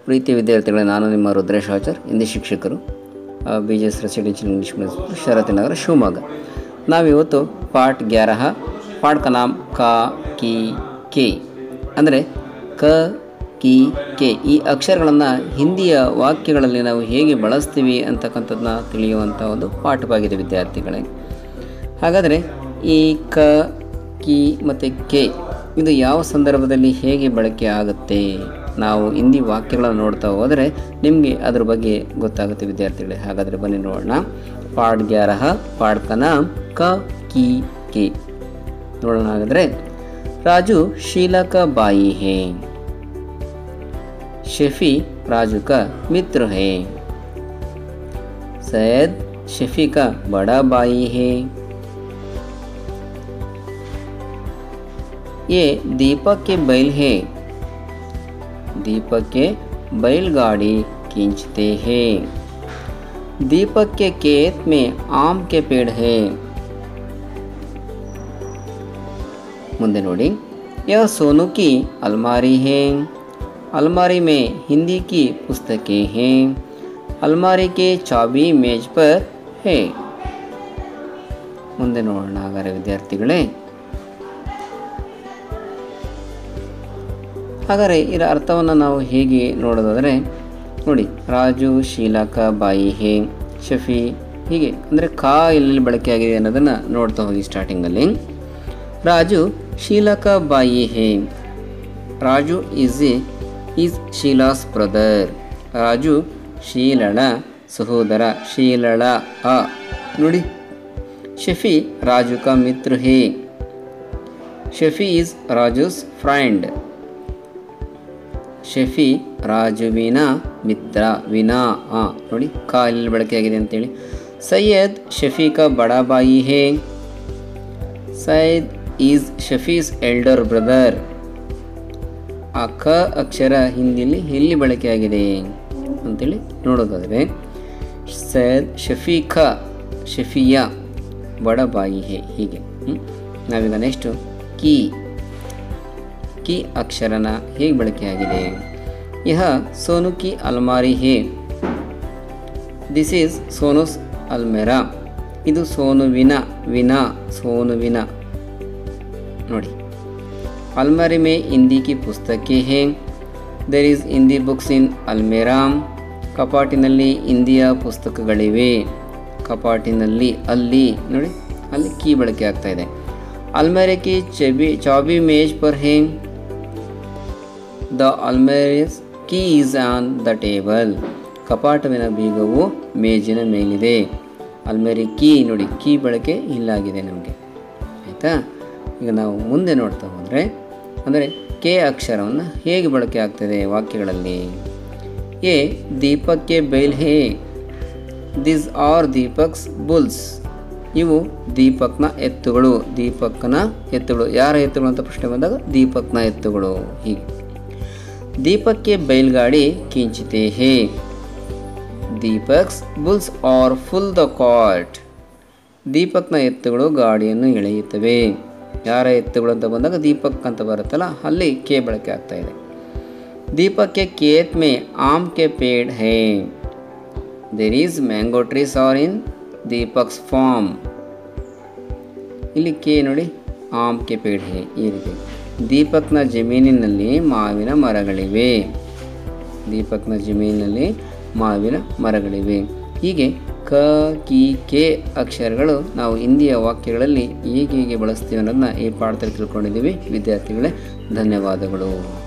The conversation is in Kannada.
ಪ್ರೀತಿಯ ವಿದ್ಯಾರ್ಥಿಗಳೇ ನಾನು ನಿಮ್ಮ ರುದ್ರೇಶ್ ಆಚಾರ್ ಹಿಂದಿ ಶಿಕ್ಷಕರು B G S residential English medium school Sharathi Nagara Shivamogga ನಾವಿವತ್ತು ಪಾಠ ಗ್ಯಾರಹ ಪಾಠ ಕ ನಾಮ್ ಕ ಕಿ ಕೆ ಅಂದರೆ ಕ ಕಿ ಕೆ ಈ ಅಕ್ಷರಗಳನ್ನು ಹಿಂದಿಯ ವಾಕ್ಯಗಳಲ್ಲಿ ನಾವು ಹೇಗೆ ಬಳಸ್ತೀವಿ ಅಂತಕ್ಕಂಥದ್ದನ್ನ ತಿಳಿಯುವಂಥ ಒಂದು ಪಾಠವಾಗಿದೆ ವಿದ್ಯಾರ್ಥಿಗಳೇ ಹಾಗಾದರೆ ಈ ಕ ಕಿ ಮತ್ತು ಕೆ ಇದು ಯಾವ ಸಂದರ್ಭದಲ್ಲಿ ಹೇಗೆ ಬಳಕೆ ಆಗುತ್ತೆ ನಾವು ಹಿಂದಿ ವಾಕ್ಯಗಳನ್ನು ನೋಡ್ತಾ ಹೋದರೆ ನಿಮಗೆ ಅದ್ರ ಬಗ್ಗೆ ಗೊತ್ತಾಗುತ್ತೆ ವಿದ್ಯಾರ್ಥಿಗಳೇ ಹಾಗಾದರೆ ಬನ್ನಿ ನೋಡೋಣ ಪಾಡ್ ಗ್ಯಾರಹ ಪಾಡ್ ಕ ನಾಮ್ ಕ ಕಿ ಕೆ ನೋಡೋಣ ಹಾಗಾದರೆ ರಾಜು ಶೀಲಾ का बाई है शफी राजू का मित्र है सैयद शफी का बड़ा भाई है ये दीपक के बैल है दीपक के बैलगाड़ी खींचते हैं दीपक के खेत में आम के पेड़ है ಮುಂದೆ ನೋಡಿ यह सोनू की अलमारी है अलमारी में हिंदी की पुस्तकें हैं अलमारी के चाबी मेज पर है ಮುಂದೆ ನೋಡೋಣ ಹಾಗಾದರೆ ವಿದ್ಯಾರ್ಥಿಗಳೇ ಹಾಗಾದರೆ ಇದರ ಅರ್ಥವನ್ನು ನಾವು ಹೇಗೆ ನೋಡೋದಾದರೆ ನೋಡಿ ರಾಜು ಶೀಲಾಕ ಬಾಯಿ ಹೇ ಶಫಿ ಹೀಗೆ ಅಂದರೆ ಕಾ ಎಲ್ಲೆಲ್ಲಿ ಬಳಕೆಯಾಗಿದೆ ಅನ್ನೋದನ್ನು ನೋಡ್ತಾ ಹೋಗಿ ಸ್ಟಾರ್ಟಿಂಗಲ್ಲಿ ರಾಜು ಶೀಲಕ ಬಾಯಿ ಹೇ Raju is a is Sheela's brother Raju ಶೀಲಳ ಸಹೋದರ ಶೀಲಳ ಅ ನೋಡಿ ಶಫಿ ರಾಜು ಕಾ ಮಿತ್ರ ಹೇ ಶಫಿ ಈಸ್ ರಾಜುಸ್ ಫ್ರೆಂಡ್ ಶಫಿ ರಾಜುವಿನ ಮಿತ್ರ ವಿನಾ ಆ ನೋಡಿ ಕಾ ಇಲ್ಲಿ ಬಳಕೆಯಾಗಿದೆ ಅಂತೇಳಿ ಸೈಯದ್ ಶಫೀಕ ಬಡಾಬಾಯಿ ಹೇ Syed is Shafi's elder brother ಆ ಕ ಅಕ್ಷರ ಹಿಂದಿಲಿ ಎಲ್ಲಿ ಬಳಕೆಯಾಗಿದೆ ಅಂತೇಳಿ ನೋಡೋದಾದರೆ ಸೈಯದ್ ಶಫೀಖ ಶಫಿಯಾ ಬಡಬಾಯಿ ಹೇ ಹೀಗೆ ಹ್ಮ್? ನಾವೀಗ ನೆಕ್ಸ್ಟು ಕೀ ಕಿ ಅಕ್ಷರನ ಹೇಗೆ ಬಳಕೆಯಾಗಿದೆ ಯಹ ಸೋನು ಕಿ ಅಲ್ಮಾರಿ ಹೇ ದಿಸ್ ಈಸ್ ಸೋನುಸ್ ಅಲ್ಮೆರಾ ಇದು ಸೋನುವಿನ ವಿನ ಸೋನುವಿನ ನೋಡಿ ಅಲ್ಮಾರಿ ಮೇ ಹಿಂದಿ ಕಿ ಪುಸ್ತಕೆ ಹೇ there is Hindi books in almirah ಕಪಾಟಿನಲ್ಲಿ ಹಿಂದಿಯ ಪುಸ್ತಕಗಳಿವೆ ಕಪಾಟಿನಲ್ಲಿ ಅಲ್ಲಿ ನೋಡಿ ಅಲ್ಲಿ ಕೀ ಬಳಕೆ ಆಗ್ತಾ ಇದೆ ಅಲ್ಮೇರೆ ಕಿ ಚಬಿ ಚಾಬಿ ಮೇಜ್ ಪರ್ ಹೇ the almirah's key is on the table ಕಪಾಟವಿನ ಬೀಗವು ಮೇಜಿನ ಮೇಲಿದೆ ಅಲ್ಮೇರಿ ಕೀ ನೋಡಿ ಕೀ ಬಳಕೆ ಇಲ್ಲಾಗಿದೆ ನಮಗೆ ಆಯಿತಾ ಈಗ ನಾವು ಮುಂದೆ ನೋಡ್ತಾ ಹೋದರೆ ಅಂದರೆ ಕೆ ಅಕ್ಷರವನ್ನು ಹೇಗೆ ಬಳಕೆ ಆಗ್ತದೆ ವಾಕ್ಯಗಳಲ್ಲಿ ಎ ದೀಪಕ್ಕೆ ಬೈಲ್ ಹೇ ದಿಸ್ ಆರ್ ದೀಪಕ್ಸ್ ಬುಲ್ಸ್ ಇವು ದೀಪಕ್ನ ಎತ್ತುಗಳು ದೀಪಕ್ನ ಎತ್ತುಗಳು ಯಾರ ಎತ್ತುಗಳು ಅಂತ ಪ್ರಶ್ನೆ ಬಂದಾಗ ದೀಪಕ್ನ ಎತ್ತುಗಳು ಹೀಗೆ ದೀಪಕ್ಕೆ ಬೈಲ್ಗಾಡಿ ಕಿಂಚಿತೆ ಹೇ Deepak's bulls are pull the cart ದೀಪಕ್ನ ಎತ್ತುಗಳು ಗಾಡಿಯನ್ನು ಎಳೆಯುತ್ತವೆ ಯಾರ ಎತ್ತುಗಳು ಅಂತ ಬಂದಾಗ ದೀಪಕ್ ಅಂತ ಬರುತ್ತಲ್ಲ ಅಲ್ಲಿ ಕೆ ಬಳಕೆ ಆಗ್ತಾ ಇದೆ ದೀಪಕ್ಕೆ ಕೇತ್ ಮೇ ಆಮ್ ಕೆ ಪೇಡ್ ಹೇ there is mango trees are in Deepak's farm ಇಲ್ಲಿ ಕೆ ನೋಡಿ ಆಮ್ ಕೆ ಪೇಡ್ ಹೇ ಈ ರೀತಿ ದೀಪಕ್ನ ಜಮೀನಿನಲ್ಲಿ ಮಾವಿನ ಮರಗಳಿವೆ ದೀಪಕ್ನ ಜಮೀನಿನಲ್ಲಿ ಮಾವಿನ ಮರಗಳಿವೆ ಹೀಗೆ ಕ ಕಿ ಕೆ ಅಕ್ಷರಗಳು ನಾವು ಹಿಂದಿಯ ವಾಕ್ಯಗಳಲ್ಲಿ ಹೇಗೆ ಹೇಗೆ ಬಳಸ್ತೀವಿ ಅನ್ನೋದನ್ನ ಈ ಪಾಠದಲ್ಲಿ ತಿಳ್ಕೊಂಡಿದ್ದೀವಿ ವಿದ್ಯಾರ್ಥಿಗಳೇ ಧನ್ಯವಾದಗಳು